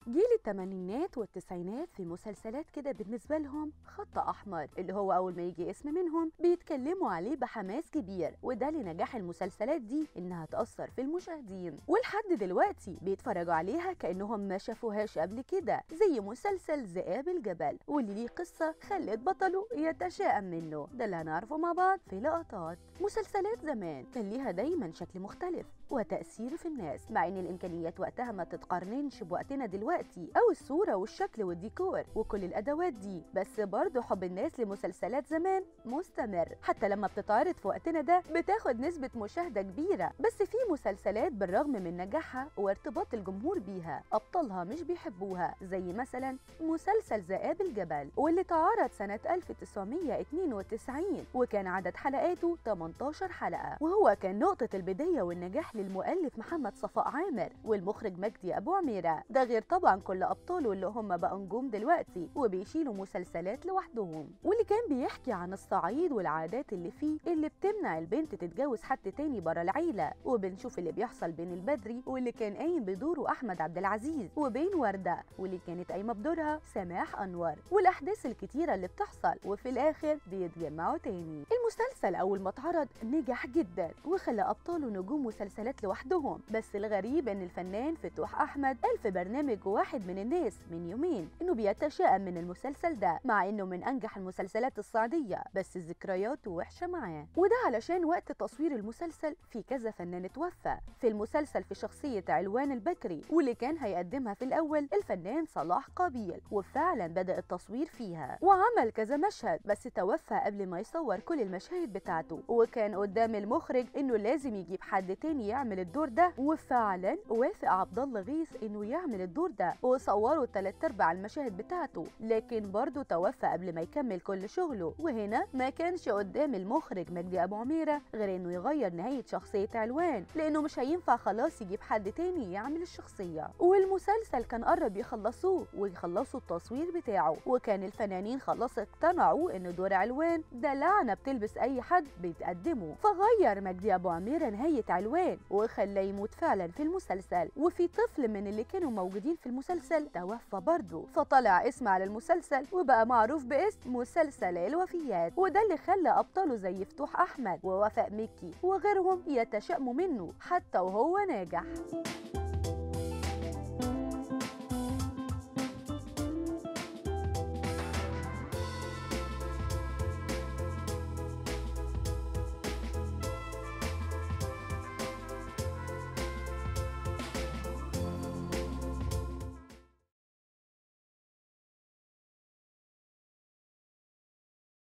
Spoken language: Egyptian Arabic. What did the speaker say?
جيل الثمانينات والتسعينات في مسلسلات كده بالنسبة لهم خط أحمر اللي هو أول ما يجي اسم منهم بيتكلموا عليه بحماس كبير وده لنجاح المسلسلات دي إنها تأثر في المشاهدين ولحد دلوقتي بيتفرجوا عليها كأنهم ما شافوهاش قبل كده زي مسلسل ذئاب الجبل واللي ليه قصة خلت بطله يتشائم منه ده اللي هنعرفه مع بعض في لقطات مسلسلات زمان كان ليها دايما شكل مختلف وتأثير في الناس مع إن الإمكانيات وقتها ما تتقارنش بوقتنا دلوقتي أو الصورة والشكل والديكور وكل الأدوات دي بس برضه حب الناس لمسلسلات زمان مستمر حتى لما بتتعرض في وقتنا ده بتاخد نسبة مشاهدة كبيرة بس في مسلسلات بالرغم من نجاحها وارتباط الجمهور بيها أبطالها مش بيحبوها زي مثلا مسلسل ذئاب الجبل واللي اتعرض سنة 1992 وكان عدد حلقاته 18 حلقة وهو كان نقطة البداية والنجاح للمؤلف محمد صفاء عامر والمخرج مجدي أبو عميرة ده غير طبعا كل أبطاله اللي هم بقوا نجوم دلوقتي وبيشيلوا مسلسلات لوحدهم واللي كان بيحكي عن الصعيد والعادات اللي فيه اللي بتمنع البنت تتجوز حد تاني بره العيلة وبنشوف اللي بيحصل بين البدري واللي كان قايم بدوره أحمد عبد العزيز وبين وردة واللي كانت قايمة بدورها سماح أنور والأحداث الكتيرة اللي بتحصل وفي الآخر بيتجمعوا تاني المسلسل أول ما اتعرض نجح جدا وخلى أبطاله نجوم مسلسلات لوحدهم بس الغريب إن الفنان فتوح أحمد قال في برنامج واحد من الناس من يومين إنه بيتشائم من المسلسل ده مع إنه من أنجح المسلسلات الصعيدية بس ذكرياته وحشة معاه وده علشان وقت تصوير المسلسل في كذا فنان اتوفى في المسلسل في شخصية علوان البكري واللي كان هيقدمها في الأول الفنان صلاح قابيل وفعلا بدأ التصوير فيها وعمل كذا مشهد بس توفى قبل ما يصور كل المشاهد بتاعته وكان قدام المخرج إنه لازم يجيب حد تاني يعمل الدور ده وفعلا وافق عبد الله غيث إنه يعمل الدور ده وصوروا تلات أرباع المشاهد بتاعته لكن برضه توفى قبل ما يكمل كل شغله وهنا ما كانش قدام المخرج مجدي أبو عميرة غير إنه يغير نهاية شخصية علوان لأنه مش هينفع خلاص يجيب حد تاني يعمل الشخصية والمسلسل كان قرب يخلصوه ويخلصوا التصوير بتاعه وكان الفنانين خلاص اقتنعوا إن دور علوان ده لعنة بتلبس أي حد بيتقدمه فغير مجدي أبو عميرة نهاية علوان وخلاه يموت فعلا في المسلسل وفي طفل من اللي كانوا موجودين في المسلسل توفى برضه فطلع اسم على المسلسل وبقى معروف باسم مسلسل الوفيات وده اللي خلى أبطاله زي فتوح أحمد ووفاء مكي وغيرهم يتشائموا منه حتى وهو ناجح